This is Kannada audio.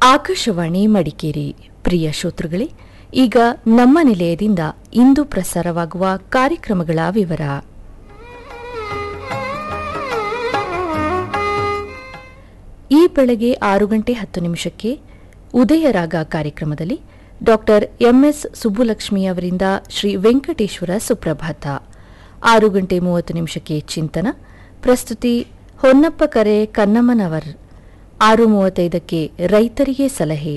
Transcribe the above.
ಆಕಾಶವಾಣಿ ಮಡಿಕೇರಿ ಪ್ರಿಯ ಶ್ರೋತೃಗಳೇ ಈಗ ನಮ್ಮ ನಿಲಯದಿಂದ ಇಂದು ಪ್ರಸಾರವಾಗುವ ಕಾರ್ಯಕ್ರಮಗಳ ವಿವರ ಈ ಬೆಳಗ್ಗೆ ಆರು ಗಂಟೆ ಹತ್ತು ನಿಮಿಷಕ್ಕೆ ಉದಯರಾಗ ಕಾರ್ಯಕ್ರಮದಲ್ಲಿ ಡಾಕ್ಟರ್ ಎಂಎಸ್ ಸುಬ್ಬುಲಕ್ಷ್ಮಿ ಅವರಿಂದ ಶ್ರೀ ವೆಂಕಟೇಶ್ವರ ಸುಪ್ರಭಾತ ಆರು ಗಂಟೆ ಮೂವತ್ತು ನಿಮಿಷಕ್ಕೆ ಚಿಂತನ ಪ್ರಸ್ತುತಿ ಹೊನ್ನಪ್ಪ ಕರೆ ಕನ್ನಮ್ಮನವರ್ ಆರು ಮೂವತ್ತೈದಕ್ಕೆ ರೈತರಿಗೆ ಸಲಹೆ